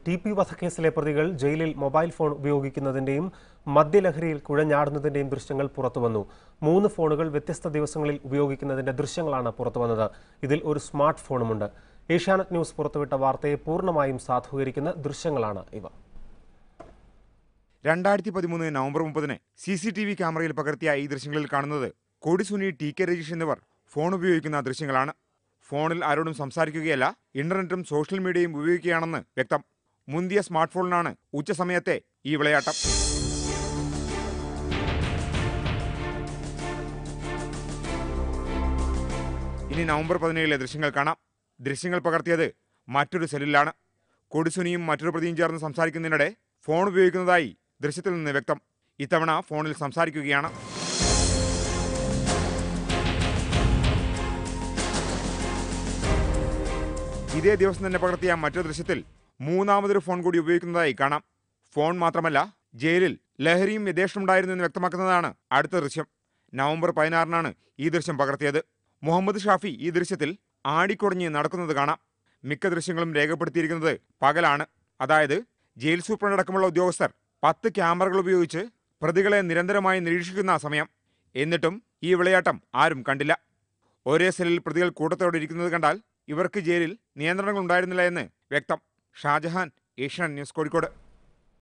T P വധക്കേസിലെ പ്രതികൾ ജയിലിൽ mobile phone ഉപയോഗിക്കുന്നതിന്റെയും മദ്യലഹരിയിൽ കുഴഞ്ഞാടുന്നതിന്റെയും ദൃശ്യങ്ങൾ പുറത്തുവന്നു മൂന്ന് ഫോണുകൾ വ്യത്യസ്ത ദിവസങ്ങളിൽ ഉപയോഗിക്കുന്നതിന്റെ ദൃശ്യങ്ങളാണ് പുറത്തുവന്നത് ഇതിൽ ഒരു സ്മാർട്ട് ഫോണുമുണ്ട് ഏഷ്യാനെറ്റ് ന്യൂസ് പുറത്തുവിട്ട വാർത്തയെ പൂർണ്ണമായും സാധൂകരിക്കുന്ന ദൃശ്യങ്ങളാണ് ഇവ രണ്ടായിരത്തി പതിമൂന്ന് നവംബർ മുപ്പതിന് സി സി ടി വി ക്യാമറയിൽ പകർത്തിയ ഈ ദൃശ്യങ്ങളിൽ കാണുന്നത് കൊടിസുനി ടി കെ രജീഷ് എന്നിവർ ഫോൺ ഉപയോഗിക്കുന്ന ദൃശ്യങ്ങളാണ് ഫോണിൽ ആരോടും സംസാരിക്കുകയല്ല ഇന്റർനെറ്റും സോഷ്യൽ മീഡിയയും ഉപയോഗിക്കുകയാണെന്ന് വ്യക്തം മുന്തിയ സ്മാർട്ട് ഫോണിനാണ് ഉച്ചസമയത്തെ ഈ വിളയാട്ടം ഇനി നവംബർ പതിനേഴിലെ ദൃശ്യങ്ങൾ കാണാം ദൃശ്യങ്ങൾ പകർത്തിയത് മറ്റൊരു സെല്ലിലാണ് കൊടിസുനിയും മറ്റൊരു പ്രതിയും ചേർന്ന് സംസാരിക്കുന്നതിനിടെ ഫോൺ ഉപയോഗിക്കുന്നതായി ദൃശ്യത്തിൽ നിന്ന് വ്യക്തം ഇത്തവണ ഫോണിൽ സംസാരിക്കുകയാണ് ഇതേ ദിവസം തന്നെ പകർത്തിയ മറ്റൊരു ദൃശ്യത്തിൽ മൂന്നാമതൊരു ഫോൺ കൂടി ഉപയോഗിക്കുന്നതായി കാണാം ഫോൺ മാത്രമല്ല ജയിലിൽ ലഹരിയും യഥേഷ്ടമുണ്ടായിരുന്നു എന്ന് വ്യക്തമാക്കുന്നതാണ് അടുത്ത ദൃശ്യം നവംബർ പതിനാറിനാണ് ഈ ദൃശ്യം പകർത്തിയത് മുഹമ്മദ് ഷാഫി ഈ ദൃശ്യത്തിൽ ആടിക്കുടഞ്ഞ് നടക്കുന്നത് കാണാം മിക്ക ദൃശ്യങ്ങളും രേഖപ്പെടുത്തിയിരിക്കുന്നത് പകലാണ് അതായത് ജയിൽ സൂപ്രണ്ട് അടക്കമുള്ള ഉദ്യോഗസ്ഥർ പത്ത് ക്യാമറകൾ ഉപയോഗിച്ച് പ്രതികളെ നിരന്തരമായി നിരീക്ഷിക്കുന്ന സമയം എന്നിട്ടും ഈ വിളയാട്ടം ആരും കണ്ടില്ല ഒരേ സെല്ലിൽ പ്രതികൾ കൂട്ടത്തോടെ ഇരിക്കുന്നത് കണ്ടാൽ ഇവർക്ക് ജയിലിൽ നിയന്ത്രണങ്ങൾ ഉണ്ടായിരുന്നില്ല എന്ന് വ്യക്തം ഷാജഹാൻ ഏഷ്യാനെറ്റ് ന്യൂസ് കോഴിക്കോട്